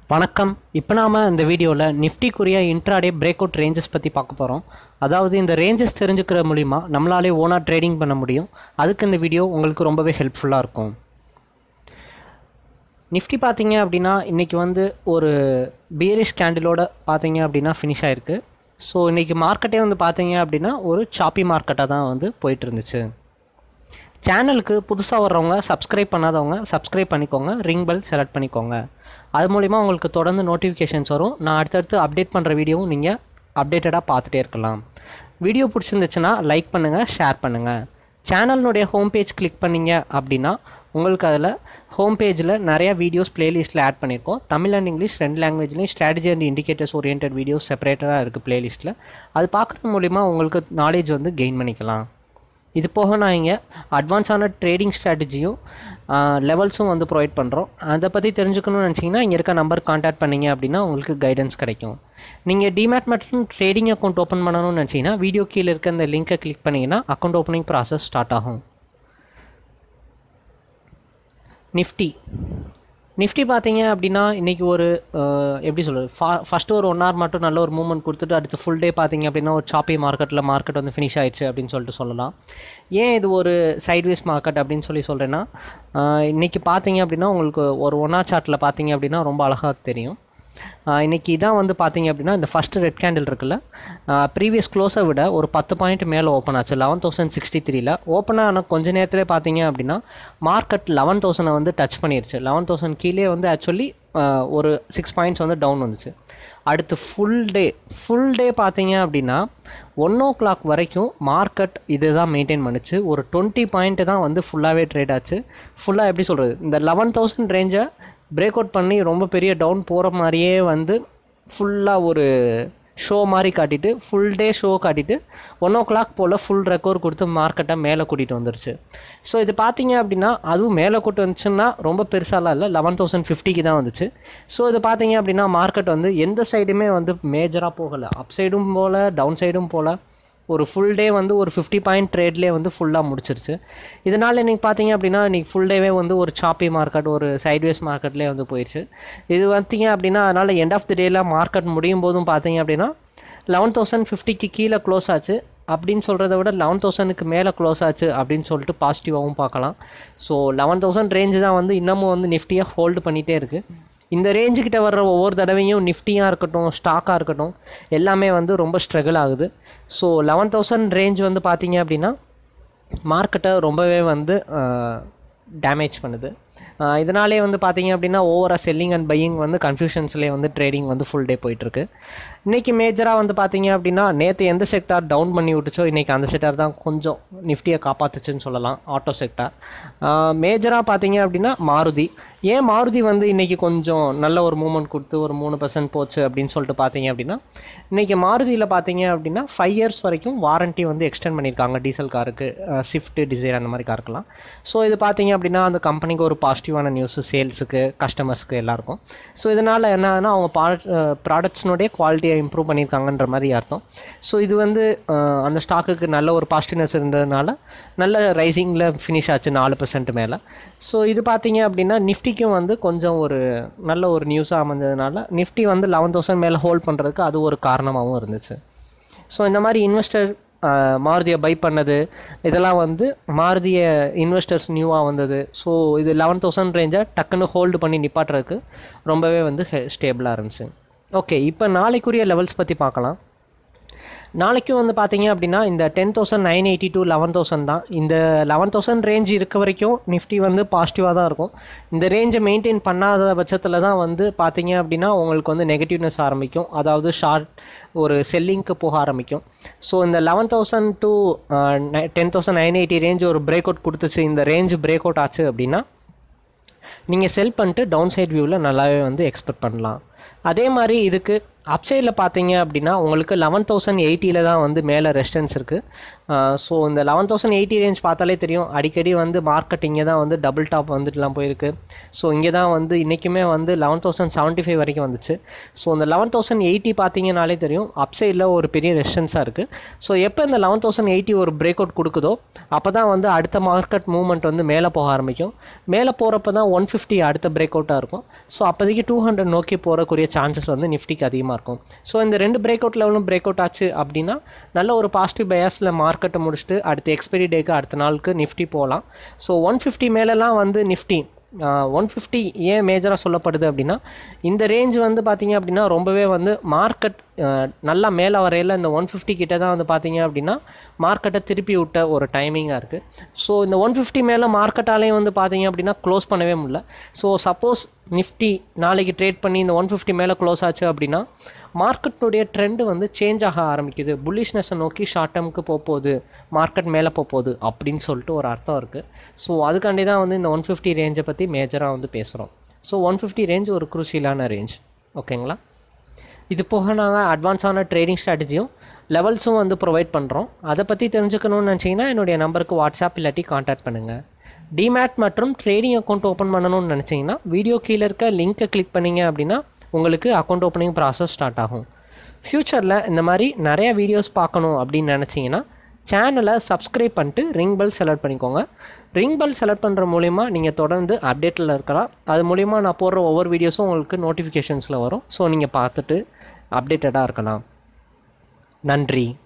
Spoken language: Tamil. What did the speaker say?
வணக்கம் இப்போ நாம் இந்த வீடியோவில் நிஃப்டிக்குரிய இன்ட்ராடே பிரேக் அவுட் ரேஞ்சஸ் பற்றி பார்க்க போகிறோம் அதாவது இந்த ரேஞ்சஸ் தெரிஞ்சுக்கிற மூலிமா நம்மளாலே ஓனாக ட்ரேடிங் பண்ண முடியும் அதுக்கு இந்த வீடியோ உங்களுக்கு ரொம்பவே ஹெல்ப்ஃபுல்லாக இருக்கும் நிஃப்டி பார்த்தீங்க அப்படின்னா இன்றைக்கி வந்து ஒரு பியரிஷ் கேண்டிலோட பார்த்தீங்க அப்படின்னா ஃபினிஷ் ஆயிருக்கு ஸோ இன்றைக்கி மார்க்கெட்டே வந்து பார்த்தீங்க அப்படின்னா ஒரு சாப்பி மார்க்கெட்டாக தான் வந்து போயிட்டு இருந்துச்சு சேனலுக்கு புதுசாக வர்றவங்க சப்ஸ்கிரைப் பண்ணாதவங்க சப்ஸ்கிரைப் பண்ணிக்கோங்க ரிங் பெல் செலக்ட் பண்ணிக்கோங்க அது மூலிமா உங்களுக்கு தொடர்ந்து நோட்டிஃபிகேஷன்ஸ் வரும் நான் அடுத்தடுத்து அப்டேட் பண்ணுற வீடியோவும் நீங்கள் அப்டேட்டடாக பார்த்துட்டே இருக்கலாம் வீடியோ பிடிச்சிருந்துச்சுன்னா லைக் பண்ணுங்கள் ஷேர் பண்ணுங்கள் சேனலினுடைய ஹோம் பேஜ் கிளிக் பண்ணீங்க அப்படின்னா உங்களுக்கு அதில் ஹோம் பேஜில் நிறையா வீடியோஸ் பிளேலிஸ்ட்டில் ஆட் பண்ணியிருக்கோம் தமிழ் அண்ட் இங்கிலீஷ் ரெண்டு லாங்குவேஜ்லேயும் strategy and indicators orient videos செப்பரேட்டராக இருக்குது பிளேலிஸ்ட்டில் அது பார்க்குறது மூலிமா உங்களுக்கு நாலேஜ் வந்து கெயின் பண்ணிக்கலாம் இது போக நான் இங்கே அட்வான்ஸான ட்ரேடிங் ஸ்ட்ராட்டஜியும் லெவல்ஸும் வந்து ப்ரொவைட் பண்ணுறோம் அதை பற்றி தெரிஞ்சுக்கணும்னு நினச்சிங்கன்னா இங்கே இருக்க நம்பர் காண்டாக்ட் பண்ணீங்க அப்படின்னா உங்களுக்கு கைடன்ஸ் கிடைக்கும் நீங்கள் டிமேட் மற்றும் ட்ரேடிங் அக்கௌண்ட் ஓப்பன் பண்ணணும்னு நினச்சிங்கன்னா வீடியோ கீழே இருக்க இந்த லிங்க்கை கிளிக் பண்ணிங்கன்னா அக்கௌண்ட் ஓப்பனிங் ப்ராசஸ் ஸ்டார்ட் ஆகும் நிஃப்டி நிஃப்டி பார்த்தீங்க அப்படின்னா இன்றைக்கி ஒரு அஹ், எப்படி சொல்கிறது ஃபா ஃபஸ்ட்டு ஒரு ஒன் ஹவர் மட்டும் நல்ல ஒரு மூவ்மெண்ட் கொடுத்துட்டு அடுத்து ஃபுல் டே பார்த்தீங்க அப்படின்னா ஒரு சாப்பி மார்க்கெட்டில் மார்க்கெட் வந்து ஃபினிஷ் ஆயிடுச்சு அப்படின்னு சொல்லிட்டு சொல்லலாம் ஏன் இது ஒரு சைட்வேஸ் மார்க்கெட் அப்படின்னு சொல்லி சொல்கிறேன்னா இன்றைக்கி பார்த்தீங்க அப்படின்னா உங்களுக்கு ஒரு ஒன் ஹவர் சார்ட்டில் பார்த்தீங்க அப்படின்னா ரொம்ப அழகாக தெரியும் ஆஹ் இன்னைக்கு இதான் வந்து பார்த்தீங்க அப்படின்னா இந்த ஃபஸ்ட்டு ரெட் கேண்டில் இருக்குல்ல ப்ரீவியஸ் க்ளோஸை விட ஒரு பத்து பாயிண்ட் மேலே ஓப்பன் ஆச்சு லெவன் தௌசண்ட் சிக்ஸ்டி த்ரீல ஓப்பன் ஆன கொஞ்ச நேரத்திலே பார்த்தீங்க அப்படின்னா மார்க்கெட் லெவன் தௌசண்டை வந்து டச் பண்ணிருச்சு லெவன் தௌசண்ட் கீழே வந்து ஆக்சுவலி ஒரு சிக்ஸ் பாயிண்ட்ஸ் வந்து டவுன் வந்துச்சு அடுத்து ஃபுல் டே ஃபுல் டே பார்த்தீங்க அப்படின்னா ஒன் ஓ கிளாக் வரைக்கும் மார்க்கெட் இதுதான் மெயின்டைன் பண்ணுச்சு ஒரு டுவெண்ட்டி பாயிண்ட் தான் வந்து ஃபுல்லாகவே ட்ரேட் ஆச்சு ஃபுல்லாக எப்படி சொல்கிறது இந்த லெவன் தௌசண்ட் ரேஞ்சை பிரேக் அவுட் பண்ணி ரொம்ப பெரிய டவுன் போகிற மாதிரியே வந்து ஃபுல்லாக ஒரு ஷோ மாதிரி காட்டிட்டு ஃபுல் டே ஷோ காட்டிட்டு ஒன் ஓ கிளாக் போல் ஃபுல் ரெக்கவர் கொடுத்து மார்க்கெட்டை மேலே கூட்டிகிட்டு வந்துருச்சு ஸோ இது பார்த்தீங்க அப்படின்னா அதுவும் மேலே கூட்டு வந்துச்சுன்னா ரொம்ப பெருசாலாம் இல்லை லெவன் தௌசண்ட் ஃபிஃப்டிக்கு தான் வந்துச்சு ஸோ இது பார்த்தீங்க அப்படின்னா மார்க்கெட் வந்து எந்த சைடுமே வந்து மேஜராக போகலை அப் சைடும் போல் டவுன் சைடும் போல் ஒரு ஃபுல் டே வந்து ஒரு ஃபிஃப்டி பாயிண்ட் ட்ரேட்லேயே வந்து ஃபுல்லாக முடிச்சிருச்சு இதனால் இன்றைக்கி பார்த்தீங்க அப்படின்னா இன்றைக்கி ஃபுல் டேவே வந்து ஒரு சாப்பி மார்க்கெட் ஒரு சைட்வேஸ் மார்க்கெட்லேயே வந்து போயிடுச்சு இது பார்த்தீங்க அப்படின்னா அதனால் எண்ட் ஆஃப் தி டேயில் மார்க்கெட் முடியும் போதும் பார்த்தீங்க அப்படின்னா லெவன் தௌசண்ட் ஃபிஃப்டிக்கு கீழே க்ளோஸ் ஆச்சு அப்படின்னு சொல்கிறத விட லெவன் தௌசண்ட்க்கு மேலே க்ளோஸ் ஆச்சு அப்படின்னு சொல்லிட்டு பாசிட்டிவாகவும் பார்க்கலாம் ஸோ லெவன் தௌசண்ட் ரேஞ்சு தான் வந்து இன்னமும் வந்து நிஃப்டியாக ஹோல்டு பண்ணிகிட்டே இருக்குது இந்த ரேஞ்சுக்கிட்ட வர்ற ஒவ்வொரு தடவையும் நிஃப்டியாக இருக்கட்டும் ஸ்டாக்காக இருக்கட்டும் எல்லாமே வந்து ரொம்ப ஸ்ட்ரகிள் ஆகுது ஸோ லெவன் தௌசண்ட் ரேஞ்ச் வந்து பார்த்தீங்க அப்படின்னா மார்க்கெட்டை ரொம்பவே வந்து டேமேஜ் பண்ணுது ஆஹ் இதனாலே வந்து பார்த்தீங்க அப்படின்னா ஓவராக செல்லிங் அண்ட் பையிங் வந்து கன்ஃபியூஷன்ஸ்லேயே வந்து ட்ரேடிங் வந்து ஃபுல் டே போயிட்டுருக்கு இன்றைக்கி மேஜராக வந்து பார்த்தீங்க அப்படின்னா நேற்று எந்த செக்டார் டவுன் பண்ணி விட்டுச்சோ இன்றைக்கி அந்த செக்டார் தான் கொஞ்சம் நிஃப்டியை காப்பாற்றுச்சுன்னு சொல்லலாம் ஆட்டோ செக்டார் மேஜராக பார்த்தீங்க அப்படின்னா மாருதி ஏன் மாருதி வந்து இன்றைக்கி கொஞ்சம் நல்ல ஒரு மூவ்மெண்ட் கொடுத்து ஒரு மூணு பர்சன்ட் போச்சு அப்படின்னு சொல்லிட்டு பார்த்தீங்க அப்படின்னா இன்றைக்கி மாருதியில் பார்த்தீங்க அப்படின்னா ஃபைவ் இயர்ஸ் வரைக்கும் வாரண்ட்டி வந்து எக்ஸ்டெண்ட் பண்ணியிருக்காங்க டீசல் காருக்கு ஸ்விஃப்ட் டிசைர் அந்த மாதிரி காருக்கெல்லாம் ஸோ இது பார்த்தீங்க அப்படின்னா அந்த கம்பெனிக்கு ஒரு பாசிட்டிவான நியூஸ் சேல்ஸுக்கு கஸ்டமர்ஸ்க்கு எல்லாருக்கும் ஸோ இதனால் என்னன்னா அவங்க ப்ராடக்ட்ஸ்னுடைய குவாலிட்டியை இம்ப்ரூவ் பண்ணியிருக்காங்கன்ற மாதிரி அர்த்தம் ஸோ இது வந்து அஹ், அந்த ஸ்டாக்குக்கு நல்ல ஒரு பாசிட்டிவ்னஸ் இருந்ததுனால நல்ல ரைசிங்கில் ஃபினிஷ் ஆச்சு நாலு பர்சன்ட் மேலே ஸோ இது பார்த்தீங்க அப்படின்னா நிஃப்டிக்கும் வந்து கொஞ்சம் ஒரு நல்ல ஒரு நியூஸாக அமைஞ்சதுனால நிஃப்டி வந்து லெவன் தௌசண்ட் மேலே ஹோல்ட் பண்ணுறதுக்கு அது ஒரு காரணமாகவும் இருந்துச்சு ஸோ இந்த மாதிரி இன்வெஸ்டர் மாருதியை பை பண்ணது இதெல்லாம் வந்து மாருதிய இன்வெஸ்டர்ஸ் நியூவாக வந்தது ஸோ இது லெவன் தௌசண்ட் ரேஞ்சை டக்குன்னு ஹோல்டு பண்ணி நிப்பாட்டுறதுக்கு ரொம்பவே வந்து ஸ்டேபிளாக இருந்துச்சு ஓகே இப்போ நாளைக்குரிய லெவல்ஸ் பற்றி பார்க்கலாம் நாளைக்கும் வந்து பார்த்தீங்க அப்படின்னா இந்த ten thousand nine eighty two eleven thousand தான் இந்த லெவன் தௌசண்ட் ரேஞ்ச் இருக்க வரைக்கும் நிஃப்டி வந்து பாசிட்டிவாக தான் இருக்கும் இந்த ரேஞ்சை மெயின்டைன் பண்ணாத பட்சத்தில் தான் வந்து பார்த்தீங்க அப்படின்னா உங்களுக்கு வந்து நெகட்டிவ்னஸ் ஆரம்பிக்கும் அதாவது ஷார்ட் ஒரு செல்லிங்க்கு போக ஆரம்பிக்கும் ஸோ இந்த eleven thousand to ten thousand nine eighty range ஒரு பிரேக் அவுட் கொடுத்துச்சு இந்த ரேஞ்ச் பிரேக் அவுட் ஆச்சு அப்படின்னா நீங்கள் செல் பண்ணிட்டு டவுன் சைட் வியூவில் நல்லாவே வந்து எக்ஸ்பெக்ட் பண்ணலாம் அதே மாதிரி இதுக்கு அப்சைடில் பார்த்தீங்க அப்படின்னா உங்களுக்கு லெவன் தௌசண்ட் எயிட்டியில் தான் வந்து மேலே ரெஸ்டன்ஸ் இருக்குது ஸோ இந்த லெவன் தௌசண்ட் எயிட்டி ரேஞ்ச் பார்த்தாலே தெரியும் அடிக்கடி வந்து மார்க்கெட் இங்கே தான் வந்து டபுள் டாப் வந்துட்டுலாம் போயிருக்கு ஸோ இங்கே தான் வந்து இன்றைக்குமே வந்து லெவன் தௌசண்ட் செவன்ட்டி ஃபைவ் வரைக்கும் வந்துச்சு ஸோ இந்த லெவன் தௌசண்ட் எயிட்டி பார்த்தீங்கனாலே தெரியும் அப்சைடில் ஒரு பெரிய ரெசிஸ்டன்ஸாக இருக்குது ஸோ எப்போ இந்த லெவன் தௌசண்ட் எயிட்டி ஒரு பிரேக் அவுட் கொடுக்குதோ அப்போ தான் வந்து அடுத்த மார்க்கெட் மூவ்மெண்ட் வந்து மேலே போக ஆரம்பிக்கும் மேலே போகிறப்ப தான் ஒன் ஃபிஃப்டி அடுத்த பிரேக் அவுட்டாக இருக்கும் ஸோ அப்போதைக்கு டூ ஹண்ட்ரட் நோக்கி போகக்கூடிய சான்சஸ் வந்து நிஃப்டிக்கு அதிகமாக இருக்கும் ஸோ இந்த ரெண்டு பிரேக் அவுட் லெவலும் பிரேக் அவுட் ஆச்சு அப்படின்னா நல்ல ஒரு பாசிட்டிவ் பயாஸில் மார்க்கெட்டை முடிச்சுட்டு அடுத்த எக்ஸ்பைரி டேக்கு அடுத்த நாளுக்கு நிஃப்டி போகலாம் ஸோ ஒன் ஃபிஃப்டி மேலெலாம் வந்து நிஃப்டி ஒன் ஃபிஃப்டி ஏன் மேஜராக சொல்லப்படுது அப்படின்னா இந்த ரேஞ்ச் வந்து பார்த்தீங்க அப்படின்னா ரொம்பவே வந்து மார்க்கெட் நல்லா மேலே வரையில் இந்த ஒன் ஃபிஃப்டி கிட்ட தான் வந்து பார்த்தீங்க அப்படின்னா மார்க்கெட்டை திருப்பி விட்ட ஒரு டைமிங்காக இருக்குது ஸோ இந்த ஒன் ஃபிஃப்டி மேலே மார்க்கெட்டாலேயும் வந்து பார்த்தீங்க அப்படின்னா க்ளோஸ் பண்ணவே முடியல ஸோ சப்போஸ் நிஃப்டி நாளைக்கு ட்ரேட் பண்ணி இந்த ஒன் ஃபிஃப்டி மேலே க்ளோஸ் ஆச்சு அப்படின்னா மார்க்கெட்டுடைய ட்ரெண்டு வந்து சேஞ்ச் ஆக ஆரம்பிக்குது புல்லிஷ்னஸை நோக்கி ஷார்ட் டேர்முக்கு போகுது மார்க்கெட் மேலே போகுது அப்படின்னு சொல்லிட்டு ஒரு அர்த்தம் இருக்குது ஸோ அதுக்காண்டி தான் வந்து இந்த ஒன் ஃபிஃப்டி ரேஞ்சை பற்றி மேஜராக வந்து பேசுகிறோம் ஸோ ஒன் ஃபிஃப்டி ரேஞ்ச் ஒரு குரூசியலான ரேஞ்ச் ஓகேங்களா இது போக நாங்கள் அட்வான்ஸான ட்ரேடிங் ஸ்ட்ராட்டஜியும் லெவல்ஸும் வந்து ப்ரொவைட் பண்ணுறோம் அதை பற்றி தெரிஞ்சுக்கணும்னு நினச்சிங்கன்னா என்னுடைய நம்பருக்கு வாட்ஸ்அப் இல்லாட்டி காண்டாக்ட் பண்ணுங்கள் டிமேட் மற்றும் ட்ரேடிங் அக்கௌண்ட் ஓப்பன் பண்ணணும்னு நினச்சிங்கன்னா வீடியோ கீழே இருக்க லிங்க்கை கிளிக் பண்ணிங்க அப்படின்னா உங்களுக்கு அக்கௌண்ட் ஓப்பனிங் ப்ராசஸ் ஸ்டார்ட் ஆகும் ஃப்யூச்சரில் இந்த மாதிரி நிறைய வீடியோஸ் பார்க்கணும் அப்படின்னு நினச்சிங்கன்னா சேனலை சப்ஸ்கிரைப் பண்ணிட்டு ரிங் பெல் செலக்ட் பண்ணிக்கோங்க ரிங் பெல் செலக்ட் பண்ணுற மூலிமா நீங்கள் தொடர்ந்து அப்டேட்டில் இருக்கலாம் அது மூலிமா நான் போடுற ஒவ்வொரு வீடியோஸும் உங்களுக்கு நோட்டிஃபிகேஷன்ஸில் வரும் ஸோ நீங்கள் பார்த்துட்டு அப்டேட்டடாக இருக்கலாம் நன்றி